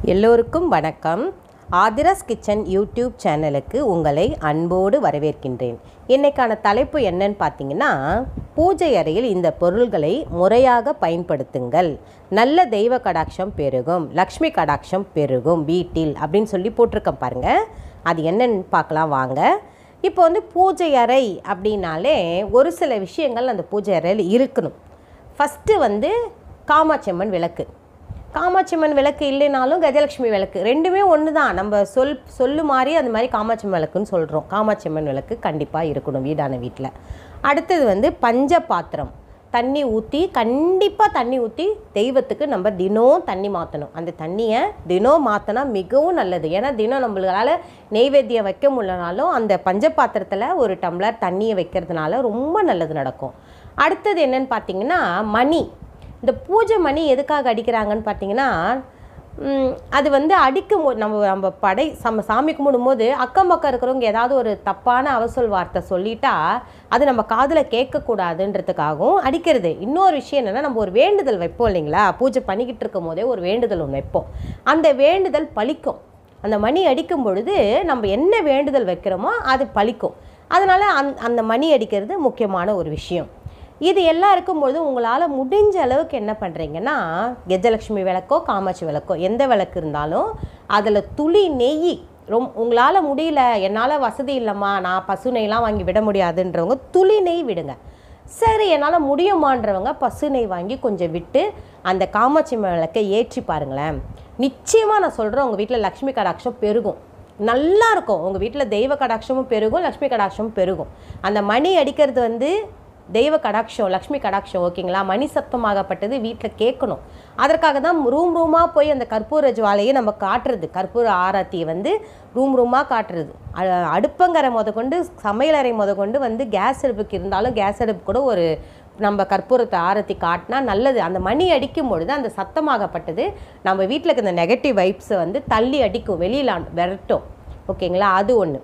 எல்லோருக்கும் வணக்கம் Aadhira's kitchen YouTube சேனலுக்கு உங்களை அன்போடு வரவேற்கின்றேன் இன்னைக்கான தலைப்பு என்னன்னு பார்த்தீங்கன்னா பூஜை அறையில் இந்த பொருள்களை முறையாக பயன்படுத்துங்கள் நல்ல தெய்வ கடாட்சம் பெருகும் லக்ஷ்மி கடாட்சம் பெருகும் வீட்டில் அப்படின்னு சொல்லி போட்டிருக்கேன் பாருங்க அது என்னன்னு பார்க்கலாம் வாங்க இப்போ வந்து பூஜை அறை அப்படின்னாலே ஒரு சில விஷயங்கள் அந்த பூஜை அறையில் இருக்கணும் ஃபஸ்ட்டு வந்து காமாட்சியம்மன் விளக்கு காமாட்சியம்மன் விளக்கு இல்லைனாலும் கஜலட்சுமி விளக்கு ரெண்டுமே ஒன்று தான் நம்ம சொல் சொல்லு மாதிரி அது மாதிரி காமாட்சியம்மன் விளக்குன்னு சொல்கிறோம் காமாட்சியம்மன் விளக்கு கண்டிப்பாக இருக்கணும் வீடான வீட்டில் அடுத்தது வந்து பஞ்ச பாத்திரம் தண்ணி ஊற்றி கண்டிப்பாக தண்ணி ஊற்றி தெய்வத்துக்கு நம்ம தினம் தண்ணி மாற்றணும் அந்த தண்ணியை தினம் மாற்றினா மிகவும் நல்லது ஏன்னா தினம் நம்மளால் நெய்வேத்தியம் வைக்க முடியலனாலும் அந்த பஞ்ச பாத்திரத்தில் ஒரு டம்ளர் தண்ணியை வைக்கிறதுனால ரொம்ப நல்லது நடக்கும் அடுத்தது என்னன்னு பார்த்தீங்கன்னா மணி இந்த பூஜை மணி எதுக்காக அடிக்கிறாங்கன்னு பார்த்தீங்கன்னா ம், அது வந்து அடிக்கும் போது நம்ம நம்ம படை நம்ம சாமி கும்பிடும்போது அக்கம் பக்கம் இருக்கிறவங்க ஏதாவது ஒரு தப்பான அவசொல் வார்த்தை சொல்லிட்டா அது நம்ம காதில் கேட்கக்கூடாதுன்றதுக்காகவும் அடிக்கிறது இன்னொரு விஷயம் என்னென்னா நம்ம ஒரு வேண்டுதல் வைப்போம் இல்லைங்களா பூஜை பண்ணிக்கிட்டு இருக்கும் போதே ஒரு வேண்டுதல் ஒன்று வைப்போம் அந்த வேண்டுதல் பலிக்கும் அந்த மணி அடிக்கும் பொழுது நம்ம என்ன வேண்டுதல் வைக்கிறோமோ அது பலிக்கும் அதனால் அந் அந்த மணி அடிக்கிறது முக்கியமான ஒரு விஷயம் இது எல்லாம் இருக்கும்பொழுது உங்களால் முடிஞ்ச அளவுக்கு என்ன பண்ணுறீங்கன்னா கெஜலட்சுமி விளக்கோ காமாட்சி விளக்கோ எந்த விளக்கு இருந்தாலும் அதில் துளி நெய் ரொம் உங்களால் முடியல என்னால் வசதி இல்லைம்மா நான் பசு நெய்லாம் வாங்கி விட முடியாதுன்றவங்க துளி நெய் விடுங்க சரி என்னால் முடியுமான்றவங்க பசு நெய் வாங்கி கொஞ்சம் விட்டு அந்த காமாட்சி விளக்கை ஏற்றி பாருங்களேன் நிச்சயமாக நான் சொல்கிறேன் உங்கள் வீட்டில் லக்ஷ்மி கடாட்சம் பெருகும் நல்லா இருக்கும் உங்கள் வீட்டில் தெய்வ கடாட்சமும் பெருகும் லக்ஷ்மி கடாட்சமும் பெருகும் அந்த மணி அடிக்கிறது வந்து தெய்வ கடாட்சம் லக்ஷ்மி கடாட்சம் ஓகேங்களா மணி சத்தமாகப்பட்டது வீட்டில் கேட்கணும் அதற்காக தான் ரூம் ரூமாக போய் அந்த கற்பூர ஜுவாலையை நம்ம காட்டுறது கற்பூர ஆராத்தியை வந்து ரூம் ரூமாக காட்டுறது அ- அடுப்பங்கரை முத கொண்டு சமையலறை முத கொண்டு வந்து கேஸ் அடுப்புக்கு இருந்தாலும் கேஸ் அடுப்பு கூட ஒரு நம்ம கற்பூரத்தை ஆரத்தி காட்டினா நல்லது அந்த மணி அடிக்கும் பொழுது அந்த சத்தமாகப்பட்டது நம்ம வீட்டில் இருக்க இந்த நெகட்டிவ் வைப்ஸை வந்து தள்ளி அடிக்கும் வெளியில் விரட்டும் ஓகேங்களா அது ஒன்று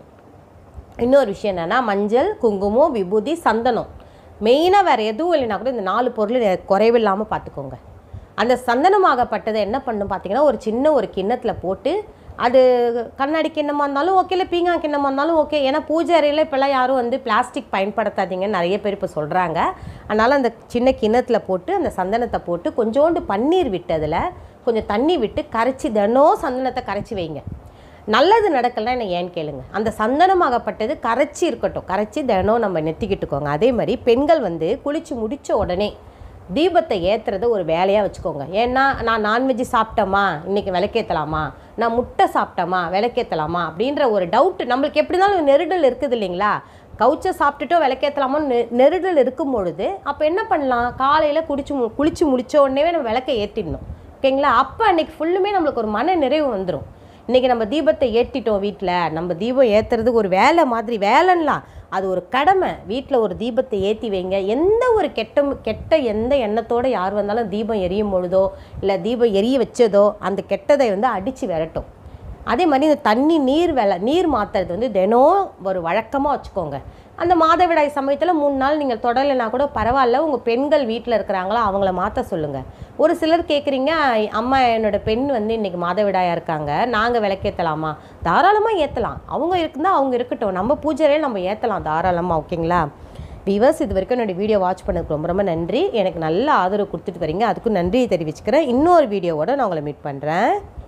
இன்னொரு விஷயம் என்னென்னா மஞ்சள் குங்குமம் விபூதி சந்தனம் மெயினாக வேறு எதுவும் இல்லைனா கூட இந்த நாலு பொருள் குறைவில்லாமல் பார்த்துக்கோங்க அந்த சந்தனமாகப்பட்டதை என்ன பண்ணும் பார்த்தீங்கன்னா ஒரு சின்ன ஒரு கிண்ணத்தில் போட்டு அது கண்ணாடி கிண்ணமாக இருந்தாலும் ஓகே இல்லை பீங்கா கிண்ணமாக இருந்தாலும் ஓகே ஏன்னா பூஜை அறையில் இப்போல்லாம் யாரும் வந்து பிளாஸ்டிக் பயன்படுத்தாதீங்கன்னு நிறைய பேர் இப்போ சொல்கிறாங்க அதனால் அந்த சின்ன கிண்ணத்தில் போட்டு அந்த சந்தனத்தை போட்டு கொஞ்சோண்டு பன்னீர் விட்டு அதில் கொஞ்சம் தண்ணி விட்டு கரைச்சி தினம் சந்தனத்தை கரைச்சி வைங்க நல்லது நடக்கலைன்னா என்ன ஏன்னு கேளுங்க அந்த சந்தனமாகப்பட்டது கரைச்சி இருக்கட்டும் கரைச்சி தினம் நம்ம நெத்திக்கிட்டுக்கோங்க அதே மாதிரி பெண்கள் வந்து குளிச்சு முடிச்ச உடனே தீபத்தை ஏற்றுறத ஒரு வேலையாக வச்சுக்கோங்க ஏன்னா நான் நான்வெஜ் சாப்பிட்டோமா இன்றைக்கி விளக்கேற்றலாமா நான் முட்டை சாப்பிட்டோமா விளக்கேற்றலாமா அப்படின்ற ஒரு டவுட் நம்மளுக்கு எப்படி இருந்தாலும் நெருடல் இருக்குது இல்லைங்களா கவுச்சை சாப்பிட்டுட்டோ விளக்கேற்றலாமோ நெ நெருடல் இருக்கும் பொழுது அப்போ என்ன பண்ணலாம் காலையில் குடிச்சு மு குளிச்சு முடிச்ச உடனே நம்ம விளக்கை ஏற்றிடணும் ஓகேங்களா அப்போ அன்னைக்கு ஃபுல்லுமே நம்மளுக்கு ஒரு மன நிறைவு வந்துடும் இன்றைக்கி நம்ம தீபத்தை ஏற்றிட்டோம் வீட்டில் நம்ம தீபம் ஏற்றுறது ஒரு வேலை மாதிரி வேலைன்னலாம் அது ஒரு கடமை வீட்டில் ஒரு தீபத்தை ஏற்றி வைங்க எந்த ஒரு கெட்ட கெட்ட எந்த எண்ணத்தோடு யார் வந்தாலும் தீபம் எரியும் பொழுதோ இல்லை தீபம் எரிய வச்சதோ அந்த கெட்டதை வந்து அடித்து விரட்டும் அதே மாதிரி இந்த தண்ணி நீர் வெலை நீர் மாற்றுறது வந்து தினம் ஒரு வழக்கமாக வச்சுக்கோங்க அந்த மாதவிடாய் சமயத்தில் மூணு நாள் நீங்கள் தொடலைனா கூட பரவாயில்ல உங்கள் பெண்கள் வீட்டில் இருக்கிறாங்களோ அவங்கள மாற்ற சொல்லுங்கள் ஒரு சிலர் கேட்குறீங்க அம்மா என்னோட பெண் வந்து இன்றைக்கி மாதவிடாயாக இருக்காங்க நாங்கள் விளக்கேற்றலாமா தாராளமாக ஏற்றலாம் அவங்க இருக்குந்தா அவங்க இருக்கட்டும் நம்ம பூஜையிலே நம்ம ஏற்றலாம் தாராளமாக ஓகேங்களா விவர்ஸ் இது வரைக்கும் என்னோட வீடியோ வாட்ச் பண்ணதுக்கு ரொம்ப ரொம்ப நன்றி எனக்கு நல்ல ஆதரவு கொடுத்துட்டு வரீங்க அதுக்கும் நன்றியை தெரிவிச்சுக்கிறேன் இன்னொரு வீடியோவோட நான் உங்களை மீட் பண்ணுறேன்